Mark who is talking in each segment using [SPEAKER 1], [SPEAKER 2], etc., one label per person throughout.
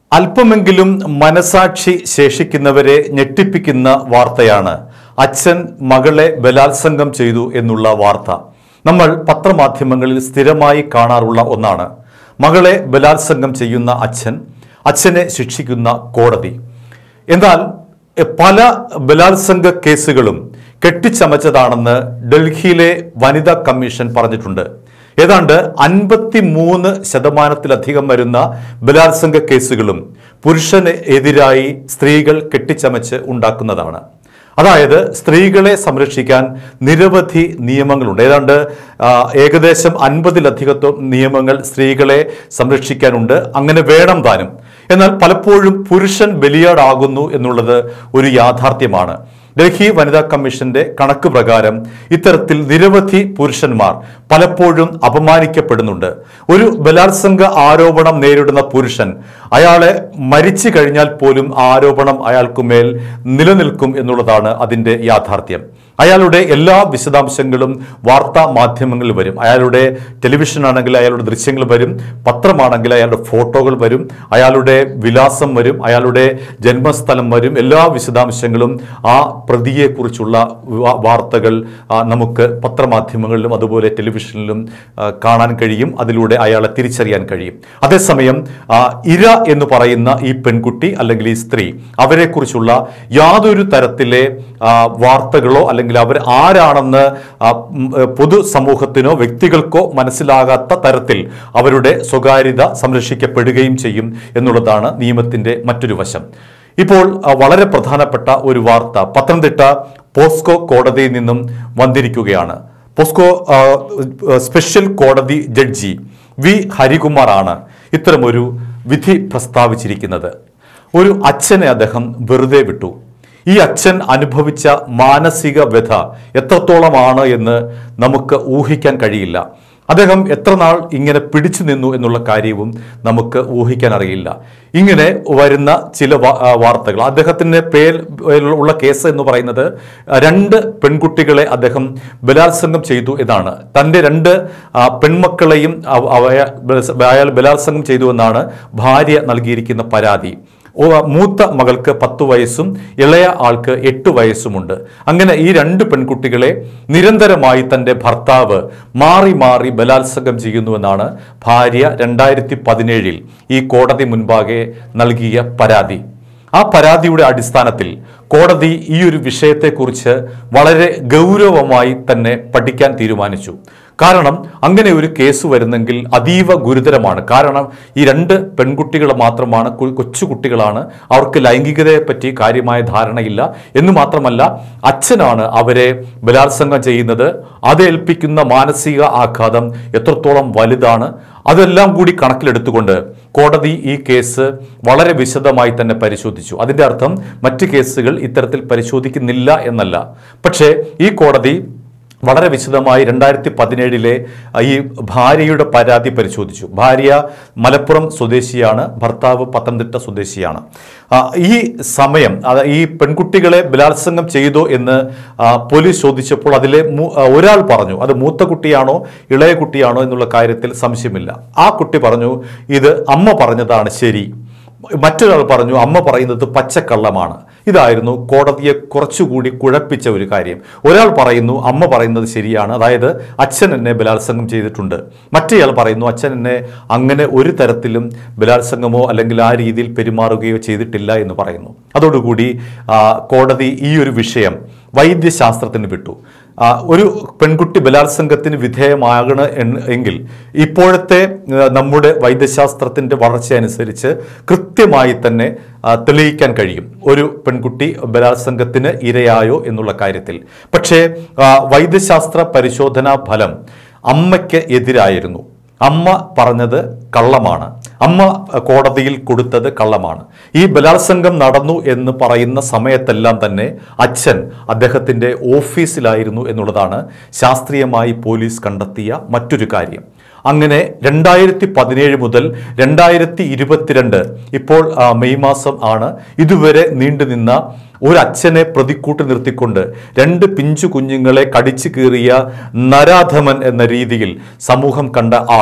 [SPEAKER 1] അല്പമെങ്കിലും മനസാക്ഷി ശേഷിക്കുന്നവരെ ഞെട്ടിപ്പിക്കുന്ന വാർത്തയാണ് അച്ഛൻ മകളെ ബലാത്സംഗം ചെയ്തു എന്നുള്ള വാർത്ത നമ്മൾ പത്രമാധ്യമങ്ങളിൽ സ്ഥിരമായി കാണാറുള്ള ഒന്നാണ് മകളെ ബലാത്സംഗം ചെയ്യുന്ന അച്ഛൻ അച്ഛനെ ശിക്ഷിക്കുന്ന കോടതി എന്നാൽ എ, പല ബലാത്സംഗ കേസുകളും കെട്ടിച്ചമച്ചതാണെന്ന് ഡൽഹിയിലെ വനിതാ കമ്മീഷൻ പറഞ്ഞിട്ടുണ്ട് ഏതാണ്ട് അൻപത്തി മൂന്ന് ശതമാനത്തിലധികം വരുന്ന ബലാത്സംഗ കേസുകളും പുരുഷന് എതിരായി സ്ത്രീകൾ കെട്ടിച്ചമച്ച് ഉണ്ടാക്കുന്നതാണ് അതായത് സ്ത്രീകളെ സംരക്ഷിക്കാൻ നിരവധി നിയമങ്ങളുണ്ട് ഏതാണ്ട് ആ, ഏകദേശം അൻപതിലധികത്വം നിയമങ്ങൾ സ്ത്രീകളെ സംരക്ഷിക്കാനുണ്ട് അങ്ങനെ വേണം താനും എന്നാൽ പലപ്പോഴും പുരുഷൻ ബലിയാടാകുന്നു എന്നുള്ളത് ഒരു യാഥാർത്ഥ്യമാണ് ഡൽഹി വനിതാ കമ്മീഷന്റെ കണക്ക് പ്രകാരം ഇത്തരത്തിൽ നിരവധി പുരുഷന്മാർ പലപ്പോഴും അപമാനിക്കപ്പെടുന്നുണ്ട് ഒരു ബലാത്സംഗ ആരോപണം നേരിടുന്ന പുരുഷൻ അയാളെ മരിച്ചു കഴിഞ്ഞാൽ പോലും ആ ആരോപണം അയാൾക്കുമേൽ നിലനിൽക്കും എന്നുള്ളതാണ് അതിന്റെ യാഥാർത്ഥ്യം അയാളുടെ എല്ലാ വിശദാംശങ്ങളും വാർത്താ മാധ്യമങ്ങളിൽ വരും അയാളുടെ ടെലിവിഷൻ ആണെങ്കിൽ അയാളുടെ ദൃശ്യങ്ങൾ വരും പത്രമാണെങ്കിൽ അയാളുടെ ഫോട്ടോകൾ വരും അയാളുടെ വിലാസം വരും അയാളുടെ ജന്മസ്ഥലം വരും എല്ലാ വിശദാംശങ്ങളും ആ പ്രതിയെക്കുറിച്ചുള്ള വാ- വാർത്തകൾ ആ, നമുക്ക് പത്രമാധ്യമങ്ങളിലും അതുപോലെ ടെലിവിഷനിലും ആ, കാണാൻ കഴിയും അതിലൂടെ അയാളെ തിരിച്ചറിയാൻ കഴിയും അതേസമയം ആ, ഇര എന്ന് പറയുന്ന ഈ പെൺകുട്ടി അല്ലെങ്കിൽ ഈ സ്ത്രീ അവരെക്കുറിച്ചുള്ള യാതൊരു തരത്തിലെ ആ, വാർത്തകളോ അല്ലെങ്കിൽ അവർ ആരാണെന്ന് ആ, ഉം, ഏ, പൊതുസമൂഹത്തിനോ വ്യക്തികൾക്കോ മനസ്സിലാകാത്ത തരത്തിൽ അവരുടെ സ്വകാര്യത സംരക്ഷിക്കപ്പെടുകയും ചെയ്യും എന്നുള്ളതാണ് നിയമത്തിന്റെ മറ്റൊരു വശം ഇപ്പോൾ ആ, വളരെ പ്രധാനപ്പെട്ട ഒരു വാർത്ത പത്തനംതിട്ട പോസ്കോ കോടതിയിൽ നിന്നും വന്നിരിക്കുകയാണ് പോസ്കോ ആ, സ്പെഷ്യൽ കോടതി ജഡ്ജി വി ഹരികുമാറാണ് ഇത്തരമൊരു വിധി പ്രസ്താവിച്ചിരിക്കുന്നത് ഒരു അച്ഛനെ അദ്ദേഹം വെറുതെ വിട്ടു ഈ അച്ഛൻ അനുഭവിച്ച മാനസിക വ്യഥ എത്രത്തോളമാണ് എന്ന് നമുക്ക് ഊഹിക്കാൻ കഴിയില്ല അദ്ദേഹം എത്ര നാൾ ഇങ്ങനെ പിടിച്ചു നിന്നു എന്നുള്ള കാര്യവും നമുക്ക് ഊഹിക്കാൻ അറിയില്ല ഇങ്ങനെ വരുന്ന ചില വാ- ആ, വാർത്തകൾ അദ്ദേഹത്തിന്റെ പേർ ഉള്ള കേസ് എന്ന് പറയുന്നത് രണ്ട് പെൺകുട്ടികളെ അദ്ദേഹം ബലാത്സംഗം ചെയ്തു എന്നാണ് തന്റെ രണ്ട് ആ, പെൺമക്കളെയും അവ- അവയ- അയാൾ ബലാത്സംഗം ചെയ്തു എന്നാണ് ഭാര്യ നൽകിയിരിക്കുന്ന പരാതി ഓ, മൂത്ത മകൾക്ക് പത്തു വയസ്സും ഇളയ ആൾക്ക് എട്ട് വയസ്സുമുണ്ട് അങ്ങനെ ഈ രണ്ട് പെൺകുട്ടികളെ നിരന്തരമായി തന്റെ ഭർത്താവ് മാറി മാറി ബലാത്സംഗം ചെയ്യുന്നുവെന്നാണ് ഭാര്യ രണ്ടായിരത്തി പതിനേഴിൽ ഈ കോടതി മുൻപാകെ നൽകിയ പരാതി ആ പരാതിയുടെ അടിസ്ഥാനത്തിൽ കോടതി ഈ ഒരു വിഷയത്തെക്കുറിച്ച് വളരെ ഗൗരവമായി തന്നെ പഠിക്കാൻ തീരുമാനിച്ചു കാരണം അങ്ങനെ ഒരു കേസ് വരുന്നെങ്കിൽ അതീവ ഗുരുതരമാണ് കാരണം ഈ രണ്ട് പെൺകുട്ടികൾ മാത്രമാണ് കു- കൊച്ചു കുട്ടികളാണ് അവർക്ക് ലൈംഗികതയെ പറ്റി കാര്യമായ ധാരണയില്ല എന്ന് മാത്രമല്ല അച്ഛനാണ് അവരെ ബലാത്സംഗം ചെയ്യുന്നത് അതേൽപ്പിക്കുന്ന മാനസിക ആഘാതം എത്രത്തോളം വലുതാണ് അതെല്ലാം കൂടി കണക്കിലെടുത്തുകൊണ്ട് കോടതി ഈ കേസ് വളരെ വിശദമായി തന്നെ പരിശോധിച്ചു അതിന്റെ അർത്ഥം മറ്റ് കേസുകൾ ഇത്തരത്തിൽ പരിശോധിക്കുന്നില്ല എന്നല്ല പക്ഷേ ഈ കോടതി വളരെ വിശദമായി രണ്ടായിരത്തി പതിനേഴിലെ ഈ ഭാര്യയുടെ പരാതി പരിശോധിച്ചു ഭാര്യ മലപ്പുറം സ്വദേശിയാണ് ഭർത്താവ് പത്തനംതിട്ട സ്വദേശിയാണ് ആ, ഈ സമയം അത് ഈ പെൺകുട്ടികളെ ബലാത്സംഗം ചെയ്തോ എന്ന് ആ, പോലീസ് ചോദിച്ചപ്പോൾ അതിലെ മൂ- ആ, ഒരാൾ പറഞ്ഞു അത് മൂത്ത കുട്ടിയാണോ ഇളയ കുട്ടിയാണോ എന്നുള്ള കാര്യത്തിൽ സംശയമില്ല ആ കുട്ടി പറഞ്ഞു ഇത് അമ്മ പറഞ്ഞതാണ് ശരി മറ്റൊരാൾ പറഞ്ഞു അമ്മ പറയുന്നത് പച്ചക്കള്ളമാണ് ഇതായിരുന്നു കോടതിയെ കുറച്ചുകൂടി കുഴപ്പിച്ച ഒരു കാര്യം ഒരാൾ പറയുന്നു അമ്മ പറയുന്നത് ശരിയാണ് അതായത് അച്ഛൻ എന്നെ ബലാത്സംഗം ചെയ്തിട്ടുണ്ട് മറ്റേയാൾ പറയുന്നു അച്ഛൻ എന്നെ അങ്ങനെ ഒരു തരത്തിലും ബലാത്സംഗമോ അല്ലെങ്കിൽ ആ രീതിയിൽ പെരുമാറുകയോ ചെയ്തിട്ടില്ല എന്ന് പറയുന്നു അതോടുകൂടി ആ, കോടതി ഈ ഒരു വിഷയം വൈദ്യശാസ്ത്രത്തിന് വിട്ടു ആ, ഒരു പെൺകുട്ടി ബലാത്സംഗത്തിന് വിധേയമാകണ എന്ന് എങ്കിൽ ഇപ്പോഴത്തെ ആ, നമ്മുടെ വൈദ്യശാസ്ത്രത്തിന്റെ വളർച്ച അനുസരിച്ച് കൃത്യമായി തന്നെ ആ, തെളിയിക്കാൻ കഴിയും ഒരു പെൺകുട്ടി ബലാത്സംഗത്തിന് ഇരയായോ എന്നുള്ള കാര്യത്തിൽ പക്ഷേ ആ, വൈദ്യശാസ്ത്ര പരിശോധനാ ഫലം അമ്മയ്ക്ക് എതിരായിരുന്നു അമ്മ പറഞ്ഞത് കള്ളമാണ് അമ്മ കോടതിയിൽ കൊടുത്തത് കള്ളമാണ് ഈ ബലാത്സംഗം നടന്നു എന്ന് പറയുന്ന സമയത്തെല്ലാം തന്നെ അച്ഛൻ അദ്ദേഹത്തിന്റെ ഓഫീസിലായിരുന്നു എന്നുള്ളതാണ് ശാസ്ത്രീയമായി പോലീസ് കണ്ടെത്തിയ മറ്റൊരു കാര്യം അങ്ങനെ രണ്ടായിരത്തി പതിനേഴ് മുതൽ രണ്ടായിരത്തി ഇരുപത്തിരണ്ട് ഇപ്പോൾ ആ, മെയ് മാസം ആണ് ഇതുവരെ നീണ്ടുനിന്ന ഒരു അച്ഛനെ പ്രതിക്കൂട്ട് നിർത്തിക്കൊണ്ട് രണ്ട് പിഞ്ചു കുഞ്ഞുങ്ങളെ കടിച്ചു കീറിയ നരാധമൻ എന്ന രീതിയിൽ സമൂഹം കണ്ട ആൾ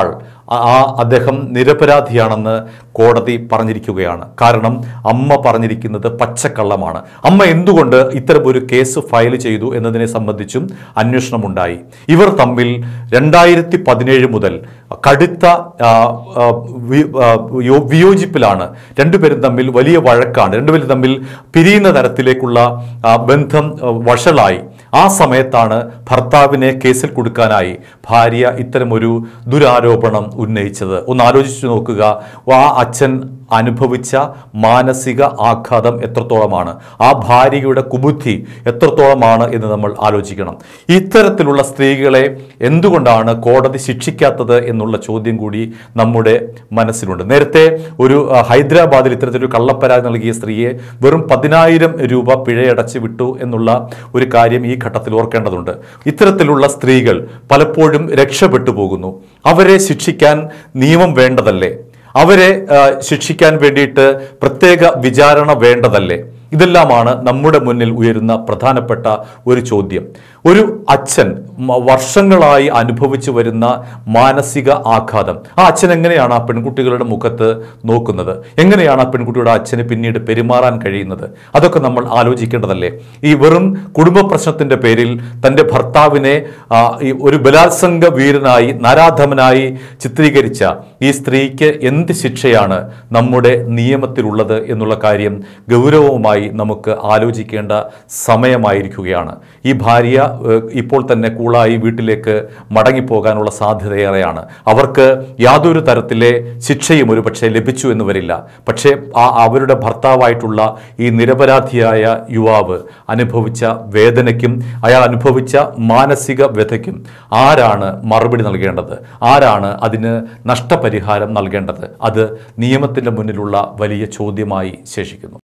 [SPEAKER 1] ആ- ആ അദ്ദേഹം നിരപരാധിയാണെന്ന് കോടതി പറഞ്ഞിരിക്കുകയാണ് കാരണം അമ്മ പറഞ്ഞിരിക്കുന്നത് പച്ചക്കള്ളമാണ് അമ്മ എന്തുകൊണ്ട് ഇത്തരം ഒരു കേസ് ഫയൽ ചെയ്തു എന്നതിനെ സംബന്ധിച്ചും അന്വേഷണമുണ്ടായി ഇവർ തമ്മിൽ രണ്ടായിരത്തി പതിനേഴ് മുതൽ കടുത്ത ആ, ആ, വി- ആ, യോ- വിയോജിപ്പിലാണ് രണ്ടുപേരും തമ്മിൽ വലിയ വഴക്കാണ് രണ്ടുപേരും തമ്മിൽ പിരിയുന്ന തരത്തിലേക്കുള്ള ആ, ബന്ധം ആ, വഷളായി ആ സമയത്താണ് ഭർത്താവിനെ കേസിൽ കൊടുക്കാനായി ഭാര്യ ഇത്തരമൊരു ദുരാരോപണം ഉന്നയിച്ചത് ഒന്ന് ആലോചിച്ചു നോക്കുക ആ അച്ഛൻ അനുഭവിച്ച മാനസിക ആഘാതം എത്രത്തോളമാണ് ആ ഭാര്യയുടെ കുബുദ്ധി എത്രത്തോളമാണ് എന്ന് നമ്മൾ ആലോചിക്കണം ഇത്തരത്തിലുള്ള സ്ത്രീകളെ എന്തുകൊണ്ടാണ് കോടതി ശിക്ഷിക്കാത്തത് എന്നുള്ള ചോദ്യം കൂടി നമ്മുടെ മനസ്സിലുണ്ട് നേരത്തെ ഒരു ആ, ഹൈദരാബാദിൽ ഇത്തരത്തിലൊരു കള്ളപ്പരാതി നൽകിയ സ്ത്രീയെ വെറും പതിനായിരം രൂപ പിഴയടച്ച് വിട്ടു എന്നുള്ള ഒരു കാര്യം ഈ ഘട്ടത്തിൽ ഓർക്കേണ്ടതുണ്ട് ഇത്തരത്തിലുള്ള സ്ത്രീകൾ പലപ്പോഴും രക്ഷപ്പെട്ടു പോകുന്നു അവരെ ശിക്ഷിക്കാൻ നിയമം വേണ്ടതല്ലേ അവരെ ആ, ശിക്ഷിക്കാൻ വേണ്ടിയിട്ട് പ്രത്യേക വിചാരണ വേണ്ടതല്ലേ ഇതെല്ലാമാണ് നമ്മുടെ മുന്നിൽ ഉയരുന്ന പ്രധാനപ്പെട്ട ഒരു ചോദ്യം ഒരു അച്ഛൻ മ- വർഷങ്ങളായി അനുഭവിച്ചു വരുന്ന മാനസിക ആഘാതം ആ അച്ഛൻ എങ്ങനെയാണ് ആ പെൺകുട്ടികളുടെ മുഖത്ത് നോക്കുന്നത് എങ്ങനെയാണ് ആ പെൺകുട്ടിയുടെ അച്ഛന് പിന്നീട് പെരുമാറാൻ കഴിയുന്നത് അതൊക്കെ നമ്മൾ ആലോചിക്കേണ്ടതല്ലേ ഈ വെറും കുടുംബ പ്രശ്നത്തിന്റെ പേരിൽ തൻ്റെ ഭർത്താവിനെ ആ, ഈ ഒരു ബലാത്സംഗ വീരനായി നരാധമനായി ചിത്രീകരിച്ച ഈ സ്ത്രീക്ക് എന്ത് ശിക്ഷയാണ് നമ്മുടെ നിയമത്തിലുള്ളത് എന്നുള്ള കാര്യം ഗൗരവമായി നമുക്ക് ആലോചിക്കേണ്ട സമയമായിരിക്കുകയാണ് ഈ ഭാര്യ ഏഹ്, ഇപ്പോൾ തന്നെ കൂളായി വീട്ടിലേക്ക് മടങ്ങിപ്പോകാനുള്ള സാധ്യതയേറെയാണ് അവർക്ക് യാതൊരു തരത്തിലെ ശിക്ഷയും ഒരു പക്ഷേ ലഭിച്ചു എന്ന് വരില്ല പക്ഷേ ആ അവരുടെ ഭർത്താവായിട്ടുള്ള ഈ നിരപരാധിയായ യുവാവ് അനുഭവിച്ച വേദനയ്ക്കും അയാൾ അനുഭവിച്ച മാനസിക വ്യഥയ്ക്കും ആരാണ് മറുപടി നൽകേണ്ടത് ആരാണ് അതിന് നഷ്ടപരിഹാരം നൽകേണ്ടത് അത് നിയമത്തിൻ്റെ മുന്നിലുള്ള വലിയ ചോദ്യമായി ശേഷിക്കുന്നു